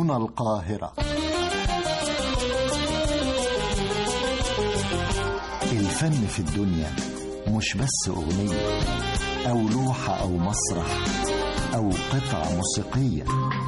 هنا القاهرة الفن في الدنيا مش بس أغنية أو لوحة أو مسرح أو قطعة موسيقية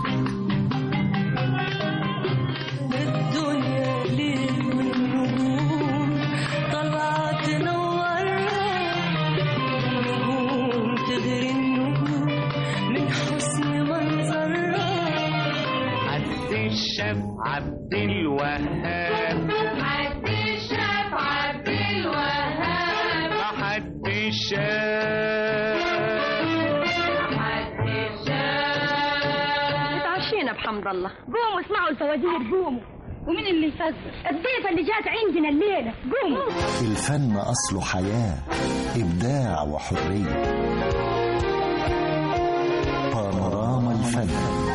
الدنيا ليل والنجوم طلعت تنورها نجوم تغري النجوم من حسن منظرها عبد الشاف عبد الوهاب عبد الشاف عبد الوهاب حد الشاف عبد الشاف اتعشينا بحمد الله قوموا اسمعوا الفوازير قوموا ومين اللي يفزر الضيفة اللي جات عندنا الليلة قوموا الفن أصله حياة إبداع وحرية بانوراما الفن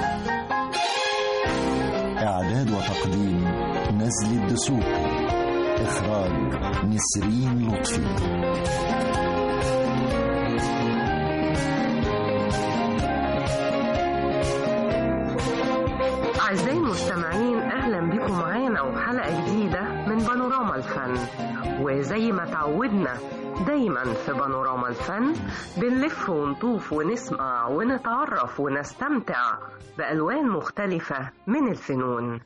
إعداد وتقديم نزل الدسوقي إخراج نسرين لطفي أعزائي المستمعين أهلا بكم معانا وحلقة جديدة من بانوراما الفن وزي ما تعودنا دايما في بانوراما الفن بنلف ونطوف ونسمع ونتعرف ونستمتع بألوان مختلفة من الفنون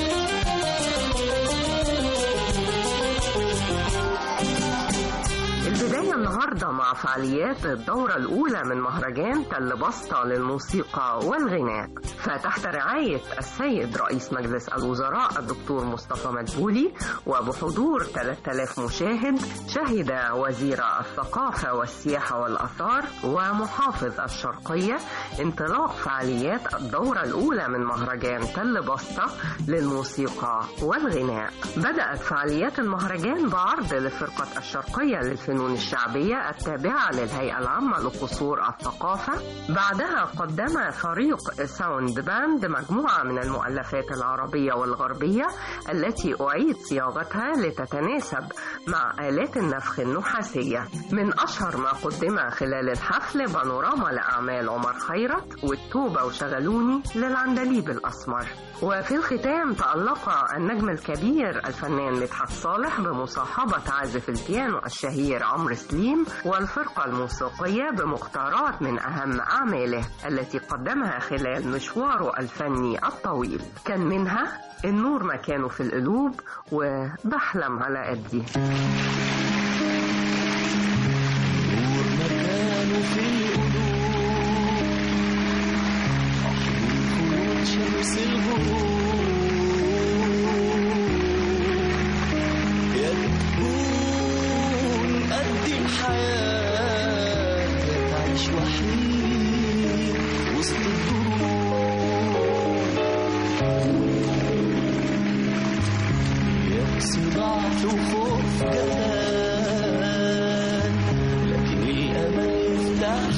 البداية النهاردة مع فعاليات الدورة الأولى من مهرجان تل بسطة للموسيقى والغناء فتحت رعاية السيد رئيس مجلس الوزراء الدكتور مصطفى مدبولي وبحضور 3000 مشاهد شهد وزير الثقافة والسياحة والآثار ومحافظ الشرقية انطلاق فعاليات الدورة الأولى من مهرجان تل بسطة للموسيقى والغناء بدأت فعاليات المهرجان بعرض لفرقة الشرقية للفنون الشعبية التابعة للهيئة العامة لقصور الثقافة بعدها قدم فريق ساوند باند مجموعة من المؤلفات العربية والغربية التي أعيد صياغتها لتتناسب مع آلات النفخ النحاسية من أشهر ما قدم خلال الحفل بانوراما لأعمال عمر خيرت والتوبة وشغلوني للعندليب الأسمر وفي الختام تألق النجم الكبير الفنان مدحت صالح بمصاحبة عازف البيانو الشهير عمرو سليم والفرقة الموسيقية بمختارات من أهم أعماله التي قدمها خلال مشواره الفني الطويل كان منها النور مكانه في القلوب وبحلم على قدي نور مكانه في القلوب أحضن خيوط شمس الغروب يا تكون قد الحياة يا تعيش وحيد وسط الدروب يأس ضعف وخوف جبان لكن الأمل يفتح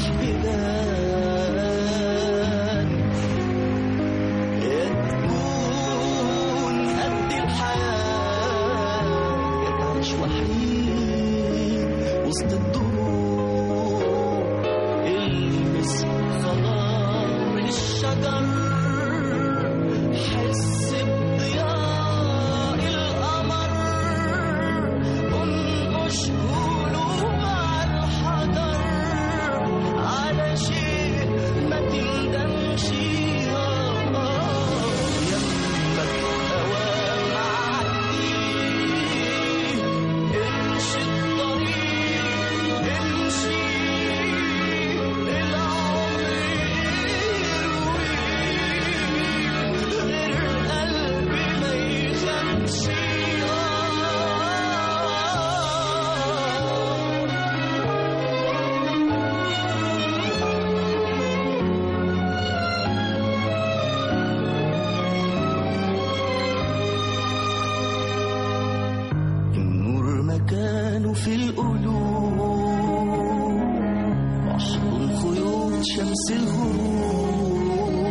بيبان يا تكون قد الحياة يا تعيش وحيد وسط الدروب المس خضار الشجر حس بضياء القمر انقش قلوب على الحجر على شيء ما تندمش يمك اوام عدي امشي الطريق امشي العمر يروي غير قلبي ما يخافش النور مكانه في القلوب أحضن خيوط شمس الغروب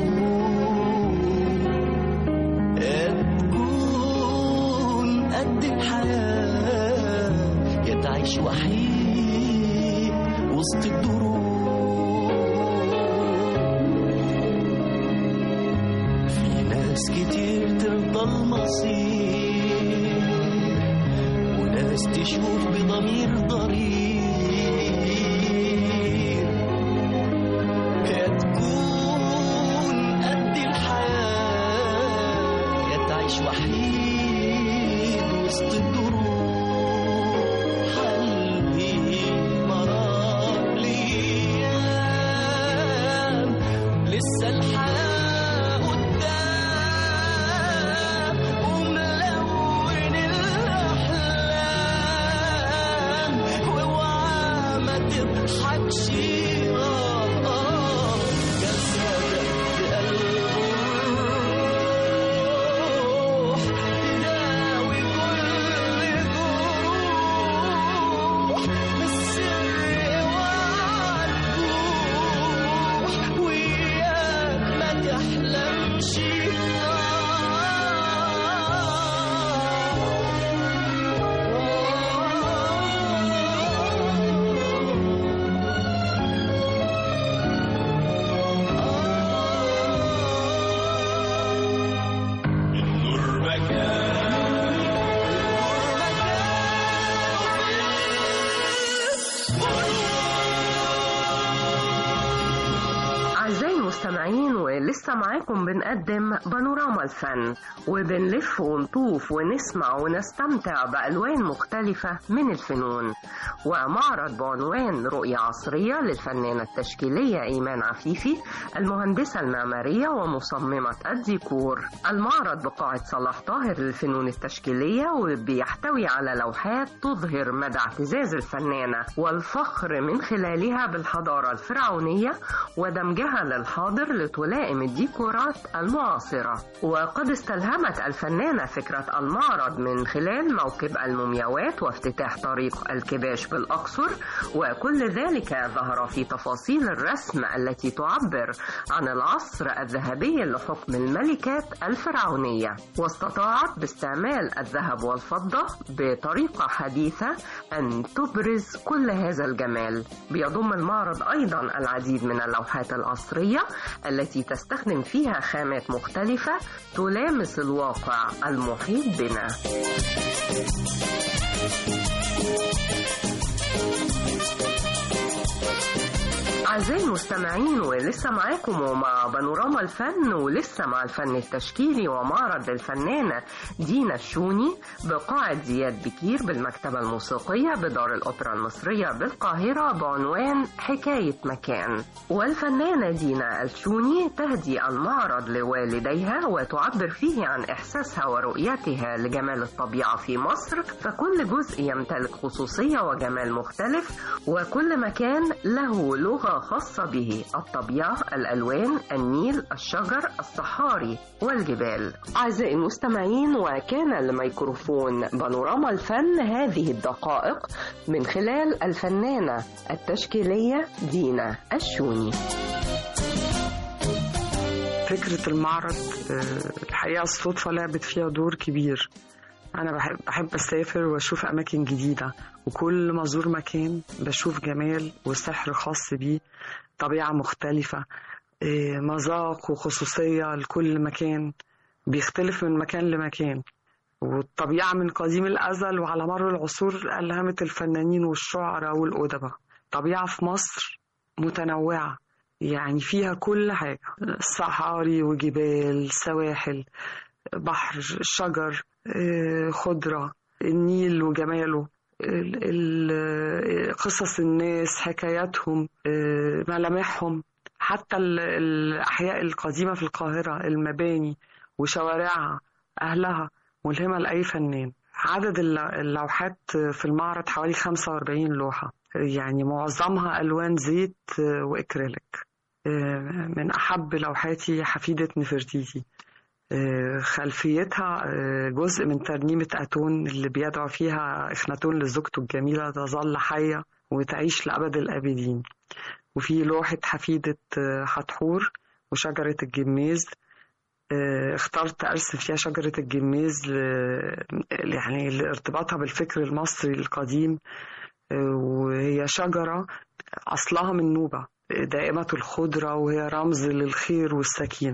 يا تكون قد الحياة يا تعيش وحيد وسط الدروب في ناس ناس كتير ترضى المصير وناس تشوف بضمير ضرير يا تكون قد الحياة يا تعيش وحيد وسط الدروب حلي مرار الأيام لسه الحياة قدام وملون الأحلام واوعى ما تضحكش آه آه جسدك بقلبه روح تداوي كل جروح بالسر وعالجوح وياك ما تحلمش النور مكان أعزائي المستمعين ولسه معاكم بنقدم بانوراما الفن وبنلف ونطوف ونسمع ونستمتع بألوان مختلفة من الفنون ومعرض بعنوان رؤية عصرية للفنانة التشكيلية إيمان عفيفي المهندسة المعمارية ومصممة الديكور المعرض بقاعة صلاح طاهر للفنون التشكيلية وبيحتوي على لوحات تظهر مدى اعتزاز الفنانة والفخر من خلالها بالحضارة الفرعونية ودمجها للحاضر لتلائم الديكورات المعاصرة وقد استلهمت الفنانة فكرة المعرض من خلال موكب المومياوات وافتتاح طريق الكباش بالأقصر وكل ذلك ظهر في تفاصيل الرسم التي تعبر عن العصر الذهبي لحكم الملكات الفرعونية واستطاعت باستعمال الذهب والفضة بطريقة حديثة أن تبرز كل هذا الجمال بيضم المعرض أيضا العديد من اللوحات العصرية التي تستخدم فيها خامات مختلفة تلامس الواقع المحيط بنا أعزائي المستمعين ولسه معاكم ومع بانوراما الفن ولسه مع الفن التشكيلي ومعرض الفنانة دينا الشوني بقاعة زياد بكير بالمكتبة الموسيقية بدار الأوبرا المصرية بالقاهرة بعنوان حكاية مكان والفنانة دينا الشوني تهدي المعرض لوالديها وتعبر فيه عن إحساسها ورؤيتها لجمال الطبيعة في مصر فكل جزء يمتلك خصوصية وجمال مختلف وكل مكان له لغة خاصة به الطبيعة الألوان النيل الشجر الصحاري والجبال أعزائي المستمعين وكان الميكروفون بانوراما الفن هذه الدقائق من خلال الفنانة التشكيلية دينا الشوني فكرة المعرض آه، الحقيقة الصدفة لعبت فيها دور كبير أنا بحب, بحب أسافر وأشوف أماكن جديدة وكل ما أزور مكان بشوف جمال وسحر خاص بيه طبيعة مختلفة آه، مذاق وخصوصية لكل مكان بيختلف من مكان لمكان والطبيعة من قديم الأزل وعلى مر العصور ألهمت الفنانين والشعراء والأدباء طبيعة في مصر متنوعة يعني فيها كل حاجة صحاري وجبال سواحل بحر شجر آه، خضرة النيل وجماله ال- ال- قصص الناس حكاياتهم آه، ملامحهم حتى ال- الأحياء القديمة في القاهرة المباني وشوارعها أهلها ملهمة لأي فنان عدد الل- اللوحات في المعرض حوالي 45 لوحة يعني معظمها ألوان زيت آه، وإكريليك آه، من أحب لوحاتي حفيدة نفرتيتي آه، خلفيتها آه، جزء من ترنيمة أتون اللي بيدعو فيها إخناتون لزوجته الجميلة تظل حية وتعيش لأبد الآبدين وفي لوحة حفيدة آه، حتحور وشجرة الجميز آه، اخترت أرسم فيها شجرة الجميز ل- يعني لارتباطها بالفكر المصري القديم آه، وهي شجرة أصلها من نوبة دائمة الخضرة وهي رمز للخير والسكينة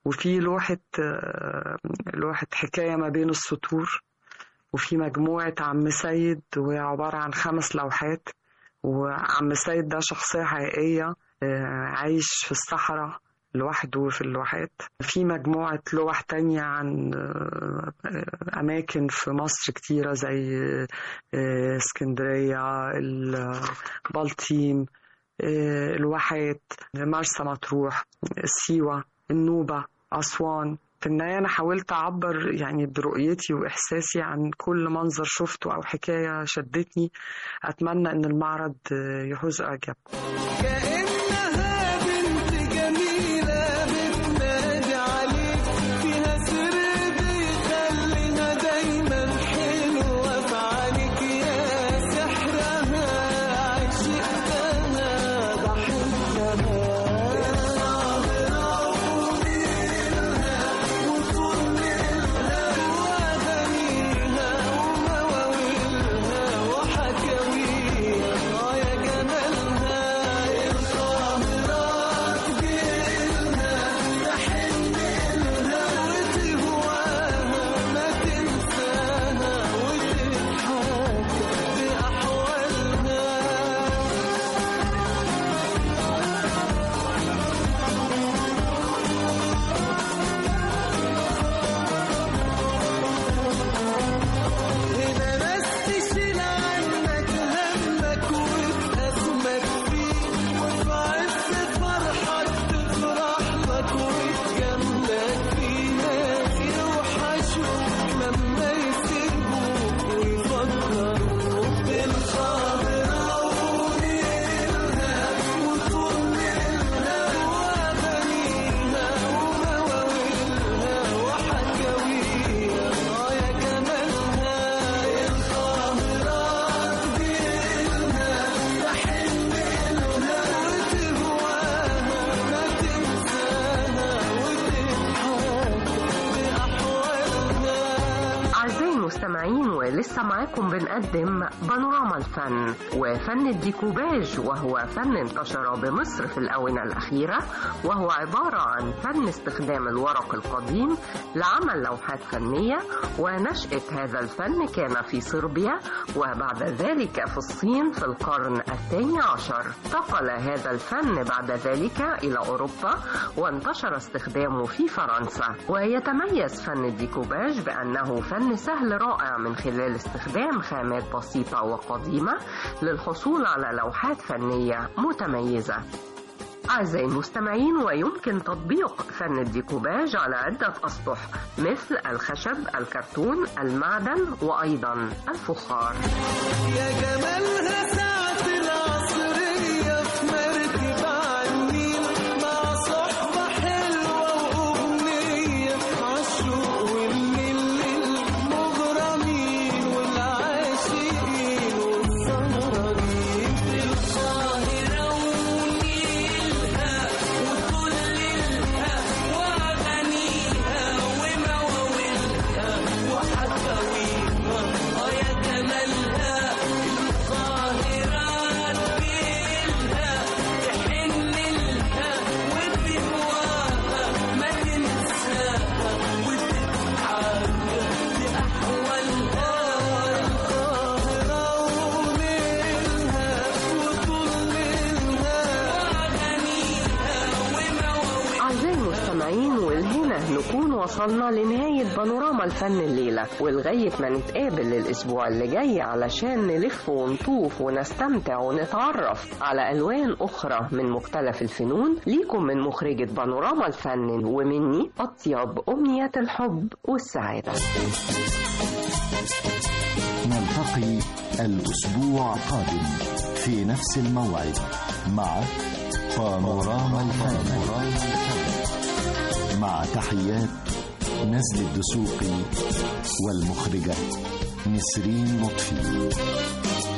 وفي لوحة آه، لوحة حكاية ما بين السطور وفي مجموعة عم سيد وهي عبارة عن خمس لوحات وعم سيد ده شخصية حقيقية آه، عايش في الصحراء لوحده في اللوحات في مجموعة لوح تانية عن آه، آه، أماكن في مصر كتيرة زي آه، اسكندرية البلطيم آه، الواحات مرسى مطروح سيوة النوبة أسوان في النهاية أنا حاولت أعبر يعني برؤيتي وإحساسي عن كل منظر شفته أو حكاية شدتني أتمنى إن المعرض آه، يحوز إعجابكم كأنها بنت جميلة بتنادي عليك فيها سر بيخليها دايما حلوة في عينيك يا سحرها عشقتها بحبها ومواويلها وحكاويها اه يا جمالها هنا ناس تشيل عنك همك وتأزمك فيه وفي عز فرحك تفرح لك وتجاملك فيه ناس يوحشوك لما يسيبوك ويفكروا بالخاطرة وليلها وطولها وأغانيها ومواويلها وحكاويها اه يا جمالها يا القاهرة تجيلها تحن لها وتهواها ما تنساها وتضحك بأحوالها أعزائي المستمعين ولسه معاكم بنقدم بانوراما الفن وفن الديكوباج وهو فن انتشر بمصر في الآونة الأخيرة وهو عبارة عن فن استخدام الورق القديم لعمل لوحات فنية ونشأة هذا الفن كان في صربيا وبعد ذلك في الصين في القرن الثاني عشر انتقل هذا الفن بعد ذلك إلى أوروبا وانتشر استخدامه في فرنسا ويتميز فن الديكوباج بأنه فن سهل رائع من خلال استخدام خامات بسيطة وقديمة للحصول على لوحات فنية متميزة أعزائي المستمعين ويمكن تطبيق فن الديكوباج على عدة أسطح مثل الخشب، الكرتون، المعدن وأيضا الفخار يا جمالها ساعة العصرية في مركب عالنيل مع صحبة حلوة وأغنية عالشوق والليل للمغرمين والعاشقين والسهرانين في القاهرة ونيلها وكلها وأغانيها ومواويلها وحكاويها اه يا جمالها القاهرة تجيلها تحن لها وتهواها ما تنساها وتضحك بأحوالها القاهرة ونيلها وطولها وأغانيها ومواويلها أعزائي المستمعين والهنا نكون وصلنا لنهاية بانوراما الفن الليلة ولغاية ما نتقابل الأسبوع اللي جاي علشان نلف ونطوف ونستمتع ونتعرف على ألوان أخرى من مختلف الفنون ليكم من مخرجة بانوراما الفن ومني أطيب أمنيات الحب والسعادة نلتقي الأسبوع القادم في نفس الموعد مع بانوراما الفن مع تحيات نزل الدسوقي والمخرجة نسرين لطفي